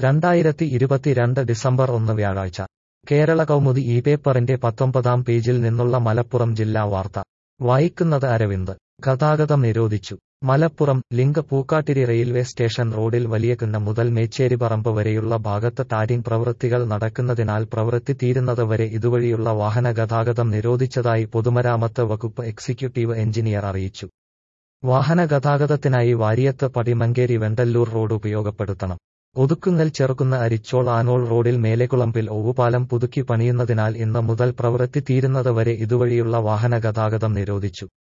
രണ്ടായിരത്തി ഇരുപത്തിരണ്ട് ഡിസംബർ ഒന്ന് വ്യാഴാഴ്ച കേരള കൗമുദി ഈ പേപ്പറിന്റെ പത്തൊമ്പതാം പേജിൽ നിന്നുള്ള മലപ്പുറം ജില്ലാ വാർത്ത വായിക്കുന്നത് അരവിന്ദ് ഗതാഗതം നിരോധിച്ചു Malappuram link Pookkattiri railway station റോഡിൽ വലിയകുന്ന മുതൽ മേച്ചേരിപ്പറമ്പ് വരെയുള്ള ഭാഗത്ത് ടാരിംഗ് പ്രവൃത്തികൾ നടക്കുന്നതിനാൽ പ്രവൃത്തി തീരുന്നത് വരെ ഇതുവഴിയുള്ള വാഹന ഗതാഗതം നിരോധിച്ചതായി പൊതുമരാമത്ത് വകുപ്പ് എക്സിക്യൂട്ടീവ് എഞ്ചിനീയർ അറിയിച്ചു വാഹന ഗതാഗതത്തിനായി വാരിയത്ത് പടിമങ്കേരി വെണ്ടല്ലൂർ റോഡ് ഉപയോഗപ്പെടുത്തണം ഒതുക്കുങ്ങൽ ചെറുക്കുന്ന അരിച്ചോൾ ആനോൾ റോഡിൽ മേലെക്കുളമ്പിൽ ഒവുപാലം പുതുക്കി പണിയുന്നതിനാൽ ഇന്ന് മുതൽ പ്രവൃത്തി തീരുന്നത് വരെ ഇതുവഴിയുള്ള വാഹന ഗതാഗതം നിരോധിച്ചു